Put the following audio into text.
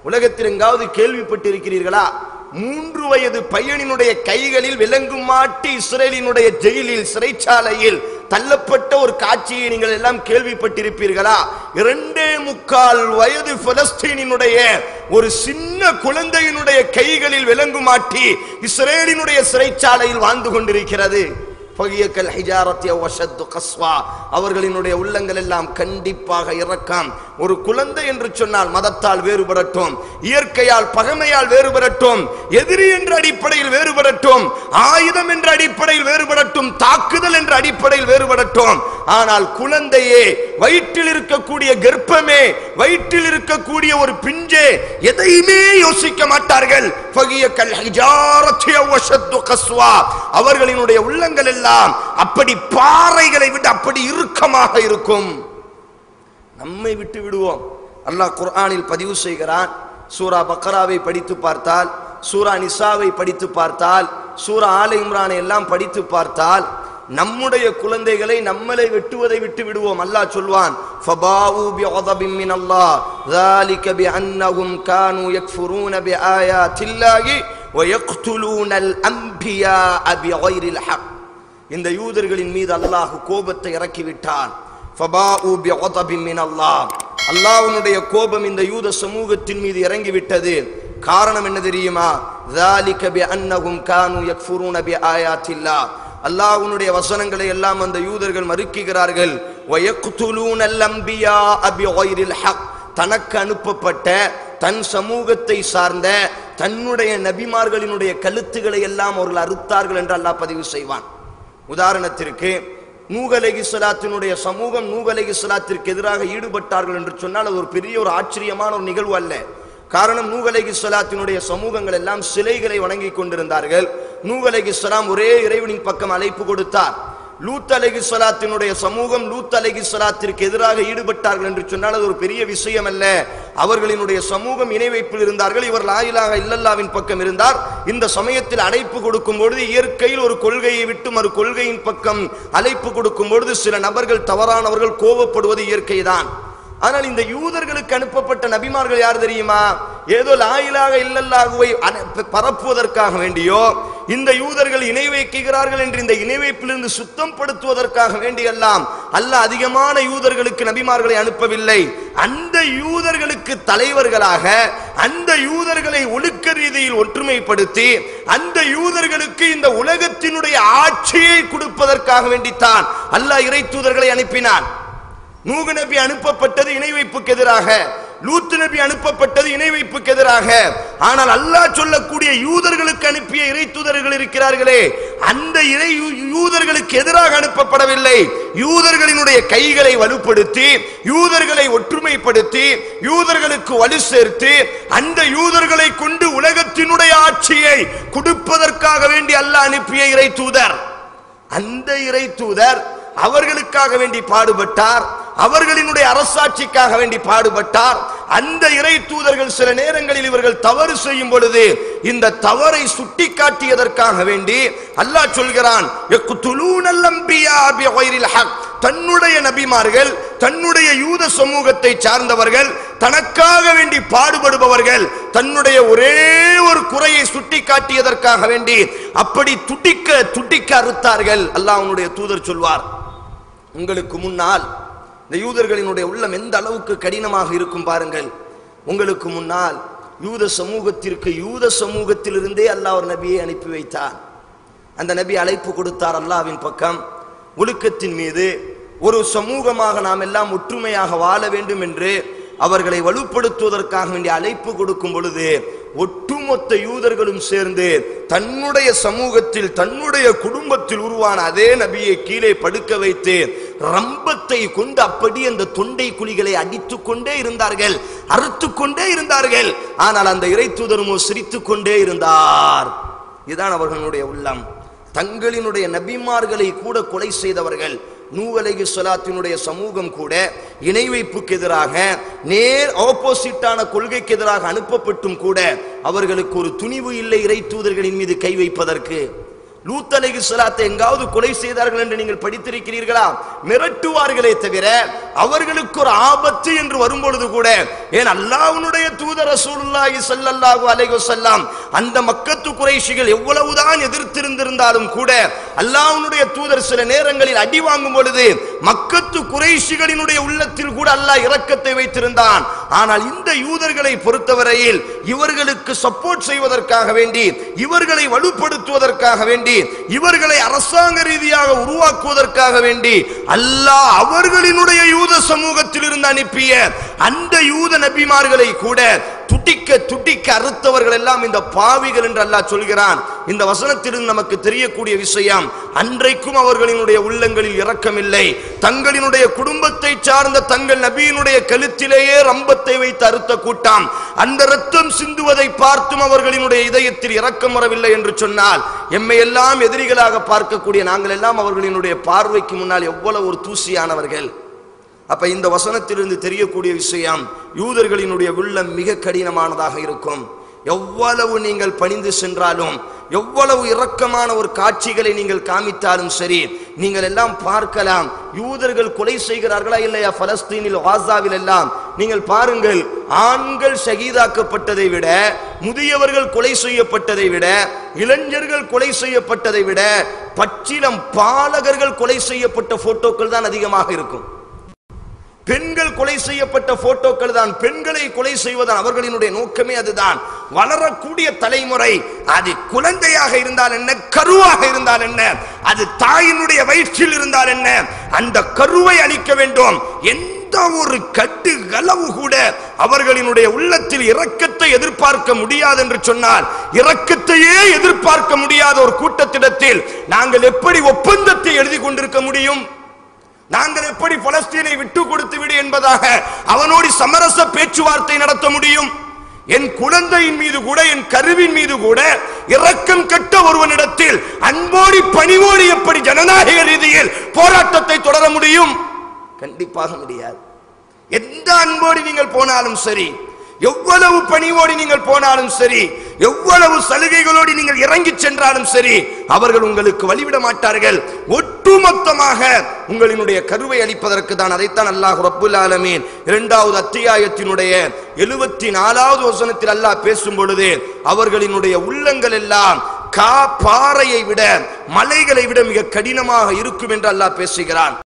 உலகத்தில் எங்காவது கேள்விப்பட்டிருக்கிறீர்களா மூன்று வயது பையனினுடைய கைகளில் விலங்கு மாட்டி இஸ்ரேலினுடைய ஜெயிலில் சிறைச்சாலையில் தள்ளப்பட்ட ஒரு காட்சியை நீங்கள் எல்லாம் கேள்விப்பட்டிருப்பீர்களா இரண்டே முக்கால் வயது பலஸ்தீனினுடைய ஒரு சின்ன குழந்தையினுடைய கைகளில் விலங்கு மாட்டி இஸ்ரேலினுடைய சிறைச்சாலையில் வாழ்ந்து கொண்டிருக்கிறது ஃபகியக்கல் ஹிஜாரத்திய வஷத்து கஸ்வா அவர்களினுடைய உள்ளங்கள் எல்லாம் கண்டிப்பாக இறக்கம் ஒரு குழந்தை என்று சொன்னால் மதத்தால் வேறுபடட்டும் இயற்கையால் பகமையால் வேறுபடட்டும் எதிரி என்ற அடிப்படையில் வேறுபடட்டும் ஆயுதம் என்ற அடிப்படையில் வேறுபடட்டும் தாக்குதல் என்ற அடிப்படையில் வேறுபடட்டும் ஆனால் குழந்தையே வயிற்றில் இருக்கக்கூடிய கர்ப்பமே வயிற்றில் இருக்கக்கூடிய ஒரு பிஞ்சே எதையுமே யோசிக்க மாட்டார்கள் ஃபகியக்கல் ஹிஜாரத்திய வஷத்து கஸ்வா அவர்களினுடைய உள்ளங்கள் எல்லாம் அப்படி பாறைகளை விட்டு அப்படி இறுக்கமாக இருக்கும் நம்மை விட்டு விடுவோம் அல்லாஹ் குர்ஆனில் பதிவு செய்கிறான் சூரா பக்கராவை படித்து பார்த்தால் சூரா நிசாவை படித்து பார்த்தால் சூரா ஆல இம்ரானை எல்லாம் படித்து பார்த்தால் நம்முடைய குழந்தைகளை நம்மளை வெட்டுவதை விட்டு விடுவோம் அல்லாஹ் சொல்வான் ஃபபாவு பிஅதபின் மின் அல்லாஹ் ذلك بأنهم كانوا يكفرون بآيات الله ويقتلون الأنبياء بغير الحق இந்த யூதர்களின் மீது அல்லாஹ் கோபத்தை இறக்கிவிட்டான் ஃபபாஉ பிஅதபின் மின் அல்லாஹ் அல்லாஹ்வுடைய கோபம் இந்த யூத சமூகத்தின் மீது இறங்கிவிட்டது காரணம் என்ன தெரியுமா ذلك بأنهم كانوا يكفرون بآيات الله அல்லாஹ்வுடைய வசனங்களை எல்லாம் அந்த யூதர்கள் மறுக்கிறார்கள் ويقتلون الأنبياء بغير الحق தனக்கு அனுப்பப்பட்ட தன் சமூகத்தை சார்ந்த தன்னுடைய நபிமார்களினுடைய கழுத்துகளை எல்லாம் அவர்கள் அறுத்தார்கள் என்று அல்லாஹ் பதிவு செய்வான் உதாரணத்திற்கு நூகலகி சலாத்தினுடைய சமூகம் நூகலகி சலாத்திற்கு எதிராக ஈடுபட்டார்கள் என்று சொன்னால் அது ஒரு பெரிய ஒரு ஆச்சரியமான ஒரு நிகழ்வு அல்ல காரணம் நூகலகி சலாத்தினுடைய சமூகங்கள் எல்லாம் சிலைகளை வணங்கி கொண்டிருந்தார்கள் நூகலகி சலாம் ஒரே இறைவனின் பக்கம் அழைப்பு கொடுத்தார் லூத் அலகி சலாத்தினுடைய சமூகம் லூத் அலகி சலாத்திற்கு எதிராக ஈடுபட்டார்கள் என்று சொன்னால் அது ஒரு பெரிய விஷயம் அல்ல அவர்களினுடைய சமூகம் இணை வைப்பில் இருந்தார்கள் இவர் லாயிலாக இல்லல்லாவின் பக்கம் இருந்தார் இந்த சமயத்தில் அழைப்பு கொடுக்கும் பொழுது இயற்கையில் ஒரு கொள்கையை விட்டு மறு கொள்கையின் பக்கம் அழைப்பு கொடுக்கும் பொழுது சில நபர்கள் தவறானவர்கள் கோபப்படுவது இயற்கைதான் ஆனால் இந்த யூதர்களுக்கு அனுப்பப்பட்ட நபிமார்கள் யார் தெரியுமா ஏதோ லாயிலாக இல்லல்லாகுவை அன- பரப்புவதற்காக வேண்டியோ இந்த யூதர்கள் இணை வைக்கிறார்கள் என்று இந்த இணை வைப்பிலிருந்து சுத்தம் படுத்துவதற்காக வேண்டியெல்லாம் அல்லாஹ் அதிகமான யூதர்களுக்கு நபிமார்களை அனுப்பவில்லை அந்த யூதர்களுக்கு தலைவர்களாக அந்த யூதர்களை ஒழுக்க ரீதியில் ஒற்றுமைப்படுத்தி அந்த யூதர்களுக்கு இந்த உலகத்தினுடைய ஆட்சியை கொடுப்பதற்காக வேண்டித்தான் அல்லாஹ் இறை தூதர்களை அனுப்பினான் நூகு நபி அனுப்பப்பட்டது இணை வைப்புக்கு எதிராக லூத்து நபி அனுப்பப்பட்டது இணை வைப்புக்கு எதிராக ஆனால் அல்லாஹ் சொல்லக்கூடிய யூதர்களுக்கு அனுப்பிய இறை தூதர்கள் இருக்கிறார்களே அந்த இறை யூ- யூதர்களுக்கு எதிராக அனுப்பப்படவில்லை யூதர்களினுடைய கைகளை வலுப்படுத்தி யூதர்களை ஒற்றுமைப்படுத்தி யூதர்களுக்கு வலு சேர்த்து அந்த யூதர்களை கொண்டு உலகத்தினுடைய ஆட்சியை கொடுப்பதற்காக வேண்டி அல்லாஹ் அனுப்பிய இறை தூதர் அந்த இறை தூதர் அவர்களுக்காக வேண்டி பாடுபட்டார் அவர்களினுடைய அரசாட்சிக்காக வேண்டி பாடுபட்டார் அந்த இறை தூதர்கள் சில நேரங்களில் இவர்கள் தவறு செய்யும் பொழுது இந்த தவறை சுட்டிக்காட்டியதற்காக வேண்டி அல்லாஹ் சொல்கிறான் "யக்துலூனல் அன்பியா பிகைரில் ஹக்." தன்னுடைய நபிமார்கள் தன்னுடைய யூத சமூகத்தை சார்ந்தவர்கள் தனக்காக வேண்டி பாடுபடுபவர்கள் தன்னுடைய ஒரே ஒரு குறையை சுட்டி காட்டியதற்காக வேண்டி அப்படி துடிக்க துடிக்க அறுத்தார்கள் அல்லாஹ் அவனுடைய தூதர் சொல்வார் உங்களுக்கு முன்னால் இந்த யூதர்களினுடைய உள்ளம் எந்த அளவுக்கு கடினமாக இருக்கும் பாருங்கள் உங்களுக்கு முன்னால் யூத சமூகத்திற்கு யூத சமூகத்திலிருந்தே அல்லாஹ் ஒரு நபியை அனுப்பி வைத்தார் அந்த நபி அழைப்பு கொடுத்தார் அல்லாஹ்வின் பக்கம் ஒழுக்கத்தின் மீது ஒரு சமூகமாக நாம் எல்லாம் ஒற்றுமையாக வாழ வேண்டும் என்று அவர்களை வலுப்படுத்துவதற்காக வேண்டிய அழைப்பு கொடுக்கும் பொழுது ஒட்டுமொத்த யூதர்களும் சேர்ந்து தன்னுடைய சமூகத்தில் தன்னுடைய குடும்பத்தில் உருவான அதே நபியை கீழே படுக்க வைத்து ரம்பத்தை கொண்டு அப்படி அந்த தொண்டை குழிகளை அடித்துக் கொண்டே இருந்தார்கள் அறுத்துக் கொண்டே இருந்தார்கள் ஆனால் அந்த இறை தூதருமோ சிரித்துக் கொண்டே இருந்தார் இதுதான் அவர்களுடைய உள்ளம் தங்களினுடைய நபிமார்களை கூட கொலை செய்தவர்கள் நூவலகி சொலாத்தினுடைய சமூகம் கூட இணை வைப்புக்கு எதிராக நேர் ஆப்போசிட்டான கொள்கைக்கு எதிராக அனுப்பப்பட்டும் கூட அவர்களுக்கு ஒரு துணிவு இல்லை இறை தூதர்களின் மீது கை வைப்பதற்கு லூத் அலைஹிஸ்ஸலாத்தை எங்காவது கொலை செய்தார்கள் என்று நீங்கள் படித்திருக்கிறீர்களா மிரட்டுவார்களே தவிர அவர்களுக்கு ஒரு ஆபத்து என்று வரும்பொழுது கூட ஏன் அல்லாஹ்வுடைய தூதர் ரசூலுல்லாஹி ஸல்லல்லாஹு அலைஹி வஸல்லம் அந்த மக்கத்து குறைஷிகள் எவ்வளவுதான் எதிர்த்திருந்திருந்தாலும் கூட அல்லாஹ்வுடைய தூதர் சில நேரங்களில் அடி வாங்கும் பொழுது மக்கத்து குறைஷிகளினுடைய உள்ளத்தில் கூட அல்லாஹ் இரக்கத்தை வைத்திருந்தான் ஆனால் இந்த யூதர்களை பொறுத்தவரையில் இவர்களுக்கு சப்போர்ட் செய்வதற்காக வேண்டி இவர்களை வலுப்படுத்துவதற்காக வேண்டி இவர்களை அரசாங்க ரீதியாக உருவாக்குவதற்காக வேண்டி அல்லாஹ் அவர்களினுடைய யூத சமூகத்தில் இருந்து அனுப்பிய அந்த யூத நபிமார்களை கூட துடிக்க துடிக்க அறுத்தவர்கள் எல்லாம் இந்த பாவிகள் என்று அல்லாஹ் சொல்கிறான் இந்த வசனத்திலிருந்து நமக்கு தெரியக்கூடிய விஷயம் அன்றைக்கும் அவர்களினுடைய உள்ளங்களில் இரக்கமில்லை தங்களினுடைய குடும்பத்தை சார்ந்த தங்கள் நபியினுடைய கழுத்திலேயே ரம்பத்தை வைத்து அறுத்த கூட்டம் அந்த ரத்தம் சிந்துவதை பார்த்தும் அவர்களினுடைய இதயத்தில் இரக்கம் வரவில்லை என்று சொன்னால் எம்மை எல்லாம் எதிரிகளாக பார்க்கக்கூடிய நாங்கள் எல்லாம் அவர்களினுடைய பார்வைக்கு முன்னால் எவ்வளவு ஒரு தூசியானவர்கள் அப்ப இந்த வசனத்திலிருந்து தெரியக்கூடிய விஷயம் யூதர்களினுடைய உள்ளம் மிக கடினமானதாக இருக்கும் எவ்வளவு நீங்கள் பணிந்து சென்றாலும் எவ்வளவு இரக்கமான ஒரு காட்சிகளை நீங்கள் காமித்தாலும் சரி நீங்கள் எல்லாம் பார்க்கலாம் யூதர்கள் கொலை செய்கிறார்களா இல்லையா பலஸ்தீனில் வாசாவில் எல்லாம் நீங்கள் பாருங்கள் ஆண்கள் ஷகீதாக்கப்பட்டதை விட முதியவர்கள் கொலை செய்யப்பட்டதை விட இளைஞர்கள் கொலை செய்யப்பட்டதை விட பச்சிலம் பாலகர்கள் கொலை செய்யப்பட்ட போட்டோக்கள் தான் அதிகமாக இருக்கும் பெண்கள் கொலை செய்யப்பட்ட போட்டோக்கள் தான் பெண்களை கொலை செய்வதான் அவர்களினுடைய நோக்கமே அதுதான் வளரக்கூடிய தலைமுறை அது குழந்தையாக இருந்தால் என்ன கருவாக இருந்தால் என்ன அது தாயினுடைய வயிற்றில் இருந்தால் என்ன அந்த கருவை அழிக்க வேண்டும் எந்த ஒரு கட்டு களவு கூட அவர்களினுடைய உள்ளத்தில் இரக்கத்தை எதிர்பார்க்க முடியாது என்று சொன்னால் இரக்கத்தையே எதிர்பார்க்க முடியாத ஒரு கூட்டத்திடத்தில் நாங்கள் எப்படி ஒப்பந்தத்தை எழுதி கொண்டிருக்க முடியும் நாங்கள் எப்படி பலஸ்தீனை விட்டு கொடுத்து விடு என்பதாக அவனோடு சமரச பேச்சுவார்த்தை நடத்த முடியும் என் குழந்தையின் மீது கூட என் கருவின் மீது கூட இரக்கம் கட்ட ஒருவனிடத்தில் அன்போடி பணிவோடு எப்படி ஜனநாயக ரீதியில் போராட்டத்தை தொடர முடியும் கண்டிப்பாக முடியாது எந்த அன்போடு நீங்கள் போனாலும் சரி எவ்வளவு பணிவோடு நீங்கள் போனாலும் சரி எவ்வளவு சலுகைகளோடு நீங்கள் இறங்கி சென்றாலும் சரி அவர்கள் உங்களுக்கு வழிவிட மாட்டார்கள் ஒட்டுமொத்தமாக உங்களினுடைய கருவை அளிப்பதற்கு தான் அதைத்தான் அல்லாஹ் ரப்புல் ஆலமீன் இரண்டாவது அத்தியாயத்தினுடைய எழுபத்தி நாலாவது வசனத்தில் அல்லாஹ் பேசும் பொழுது அவர்களினுடைய உள்ளங்கள் எல்லாம் கா பாறையை விட மலைகளை விட மிக கடினமாக இருக்கும் என்று அல்லாஹ் பேசுகிறான்